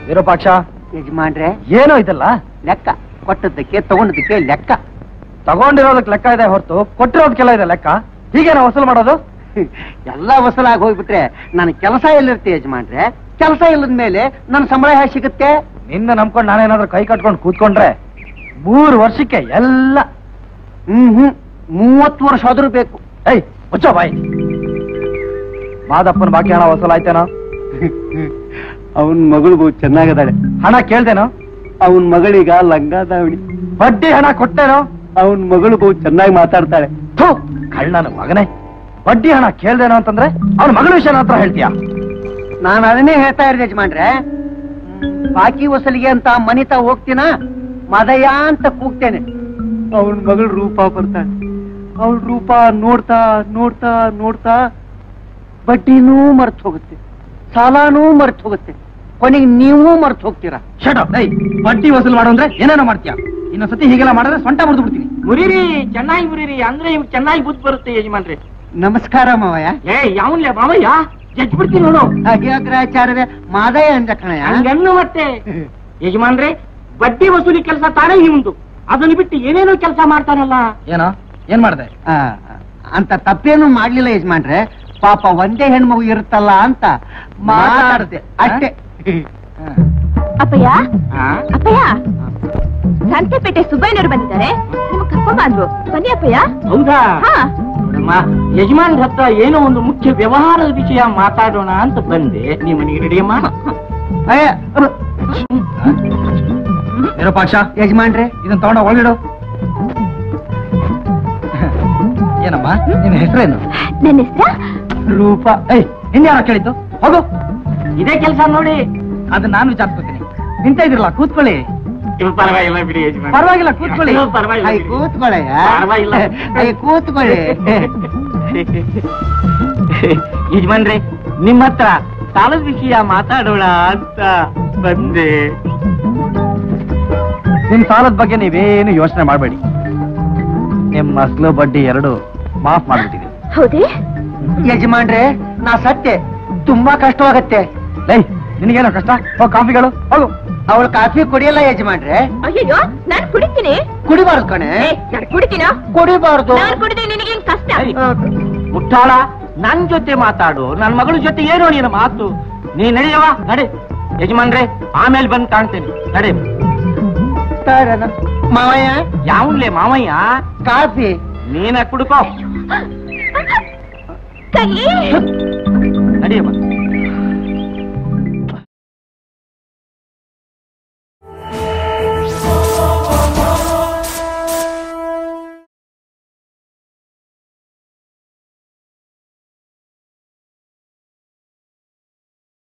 ವಿರೂಪಾಕ್ಷ ಯಜಮಾನ್ರೆ ಏನೋ ಇದಲ್ಲ ಲೆಕ್ಕ ಕೊಟ್ಟದ್ದಕ್ಕೆ ತಗೊಂಡದಕ್ಕೆ ಲೆಕ್ಕ ತಗೊಂಡಿರೋದಕ್ಕೆ ಲೆಕ್ಕ ಇದೆ ಹೊರತು ಕೊಟ್ಟಿರೋದಕ್ಕೆಲ್ಲ ಇದೆ ಲೆಕ್ಕ ಹೀಗೆ ನಾವು ವಸೂಲು ಮಾಡೋದು ಎಲ್ಲ ವಸೂಲಾಗಿ ಹೋಗ್ಬಿಟ್ರೆ ನನ್ನ ಕೆಲಸ ಎಲ್ಲಿರುತ್ತೆ ಯಜಮಾನ್ರೆ ಕೆಲಸ ಇಲ್ಲದ ಮೇಲೆ ನನ್ನ ಸಂಬಳ ಹೇಗೆ ಸಿಗುತ್ತೆ ನಿನ್ನ ನಂಬ್ಕೊಂಡು ನಾನೇನಾದ್ರೂ ಕೈ ಕಟ್ಕೊಂಡು ಕೂತ್ಕೊಂಡ್ರೆ ಮೂರು ವರ್ಷಕ್ಕೆ ಎಲ್ಲ ಹ್ಮ್ ಹ್ಮ್ ಮೂವತ್ತು ವರ್ಷ ಆದ್ರೂ ಬೇಕು ಏಯ್ ಮುಚ್ಚೋ ಬಾಯಿ ಮಾದಪ್ಪನ ಬಾಕಿ ಹಣ ವಸೂಲಾಯ್ತೇನೋ ಅವನ್ ಮಗಳು ಬಹು ಚೆನ್ನಾಗದಾಳೆ ಹಣ ಕೇಳ್ದೇನೋ ಅವನ್ ಮಗಳೀಗ ಲಂಗ ದಾವಣಿ ಬಡ್ಡಿ ಹಣ ಕೊಟ್ಟೇನೋ ಅವನ್ ಮಗಳು ಬಹು ಚೆನ್ನಾಗಿ ಮಾತಾಡ್ತಾಳೆ ಥು ಕಳ್ಳನ ಮಗನೇ ಬಡ್ಡಿ ಹಣ ಕೇಳ್ದೇನೋ ಅಂತಂದ್ರೆ ಅವನ ಮಗಳ ವಿಷಯನ ಹತ್ರ ಹೇಳ್ತೀಯಾ ನಾನು ಅದನ್ನೇ ಹೇಳ್ತಾ ಇರ್ದೆ ಯಜಮಾನ್ರೆ ಬಾಕಿ ವಸೂಲಿಗೆ ಅಂತ ಮನಿತಾ ಹೋಗ್ತೀನ ಮದಯ ಅಂತ ಕೂಗ್ತೇನೆ ಅವನ್ ಮಗಳು ರೂಪ ಬರ್ತಾಳೆ ಅವಳ ರೂಪ ನೋಡ್ತಾ ನೋಡ್ತಾ ನೋಡ್ತಾ ಬಡ್ಡಿನೂ ಮರ್ತ್ ಹೋಗುತ್ತೆ ಸಾಲಾನೂ ಮರ್ತ್ ಹೋಗುತ್ತೆ ಕೊನೆಗೆ ನೀವು ಮರ್ತ್ ಹೋಗ್ತೀರಾ ಶಟ್ ಅಪ್ ಏಯ್ ಬಡ್ಡಿ ವಸೂಲು ಮಾಡು ಅಂದ್ರೆ ಏನೇನೋ ಮಾಡ್ತೀಯಾ ಇನ್ನೊಂದ್ಸತಿ ಹೀಗೆಲ್ಲ ಮಾಡಿದ್ರೆ ಸೊಂಟ ಮುರಿದು ಬಿಡ್ತೀನಿ ಮುರಿರಿ ಚೆನ್ನಾಗಿ ಮುರಿರಿ ಅಂದ್ರೆ ಇವ್ ಚೆನ್ನಾಗಿ ಬುದ್ಧಿ ಬರುತ್ತೆ ಯಜಮಾನ್ರಿ ನಮಸ್ಕಾರ ಮಾವಯ್ಯ ಏ ಯಾವನ್ಲೆ ಮಾವಯ್ಯ ಜಡ್ಜ್ ಬಿಡ್ತೀನಿ ನೋಡು ಅಗ್ರಾಚಾರ್ಯ ಮಾದಯ ಅಂದ ಕಣಯ್ಯ ಹಂಗನ್ನು ಮತ್ತೆ ಯಜಮಾನ್ರೆ ಬಡ್ಡಿ ವಸೂಲಿ ಕೆಲಸ ತಾನೇ ಇವಂದು ಅದನ್ನು ಬಿಟ್ಟು ಏನೇನೋ ಕೆಲಸ ಮಾಡ್ತಾನಲ್ಲ ಏನೋ ಏನ್ ಮಾಡ್ದೆ ಆ, ಅಂತ ತಪ್ಪೇನು ಮಾಡ್ಲಿಲ್ಲ ಯಜಮಾನ್ರೆ ಪಾಪ ಒಂದೇ ಹೆಣ್ಮಗು ಇರುತ್ತಲ್ಲ ಅಂತ ಮಾತಾಡ್ದೆ ಅಷ್ಟೇ ಅಪ್ಪಯ್ಯ ಆ? ಅಪ್ಪಯ್ಯ ಸಂತೆಪೇಟೆ ಸುಬ್ಬಯ್ಯನವರು ಬಂದಿದ್ದಾರೆ ನಿಮಗೆ ಕರ್ಕೊಂಡ್ ಬಂದ್ರು ಬನ್ನಿ ಅಪ್ಪಯ್ಯ ಹೌದಾ ಹಾ ನೋಡಮ್ಮ ಯಜಮಾನ್ರ ಹತ್ರ ಏನೋ ಒಂದು ಮುಖ್ಯ ವ್ಯವಹಾರದ ವಿಷಯ ಮಾತಾಡೋಣ ಅಂತ ಬಂದೆ ನೀವು ಮನೆಗೆ ರೆಡಿಯಮ್ಮ ಅಯ್ಯ, ಅಬ್ಬ, ವಿರೂಪಾಕ್ಷ ಯಜಮಾನ್ರೆ ಇದನ್ನ ತಗೊಂಡ ಒಳಗಿಡು ಏನಮ್ಮ ನಿನ್ನ ಹೆಸರೇನು ನನ್ನ ಹೆಸರ ರೂಪ ಏಯ್ ನಿನ್ನ ಯಾರ ಕೇಳಿದ್ದು ಹೋಗು ಇದೇ ಕೆಲಸ ನೋಡಿ ಅದನ್ನ ನಾನು ವಿಚಾರಿಸ್ಕೊತೀನಿ ನಿಂತ ಇದ್ರಲ್ಲ ಕೂತ್ಕೊಳ್ಳಿ ಇವ್ ಪರವಾಗಿಲ್ಲ ಬಿಡಿ ಯಜಮಾನ್ ಪರವಾಗಿಲ್ಲ ಕೂತ್ಕೊಳ್ಳಿ ಇವ್ ಪರವಾಗಿಲ್ಲ ಅಯ್ಯ ಬಿಡಿ. ಕೂತ್ಕೊಳ್ಳಯ್ಯ ಪರವಾಗಿಲ್ಲ. ಅಯ್ಯ ಕೂತ್ಕೊಳ್ಳಿ ಯಜಮಾನ್ರೆ ನಿಮ್ಮ ಹತ್ರ ಸಾಲದ ವಿಷಯ ಮಾತಾಡೋಣ ಅಂತ ಬಂದೆ ನಿಮ್ ಸಾಲದ ಬಗ್ಗೆ ನೀವೇನು ಯೋಚನೆ ಮಾಡಬೇಡಿ ನಿಮ್ ಅಸ್ಲು ಬಡ್ಡಿ ಎರಡು ಮಾಫ್ ಮಾಡ್ಬಿಟ್ಟಿದೆ ಹೌದೇ ಯಜಮಾನ್ರೆ ನಾ ಸತ್ಯ ತುಂಬಾ ಕಷ್ಟವಾಗತ್ತೆ ಲೈ ನಿನಗೇನೋ ಕಷ್ಟ ಹೋಗ್ ಕಾಫಿಗಳು ಹೋಗು ಅವಳು ಕಾಫಿ ಕುಡಿಯಲ್ಲ ಯಜಮಾನ್ರೆ ಅಯ್ಯೋ ನಾನ್ ಕುಡಿತೀನಿ ಕುಡಿಬಾರ್ದು ಕಣೆ ಏ, ನಾನ್ ಕುಡಿತೀನ ಕುಡಿಬಾರ್ದು ನಾನ್ ಕುಡಿದ್ರೆ ನಿನಗೇನ್ ಕಷ್ಟ ಸರಿ. ಮುಟ್ಟಾಳ ನನ್ ಜೊತೆ ಮಾತಾಡು ನನ್ ಮಗಳ ಜೊತೆ ಏನೋ ನಿನ್ನ ಮಾತು ನೀ ನಡೆಯವ ನಡೆ ಯಜಮಾನ್ರೆ ಆಮೇಲೆ ಬಂದ್ ಕಾಣ್ತೇನೆ ನಡೆ ತಾರನ. ಮಾವಯ್ಯ ಯಾವನ್ಲೆ ಮಾವಯ್ಯ ಕಾಫಿ ನೀನ ಕುಡ್ಕೋ ಕೈ ನಡೆಯವ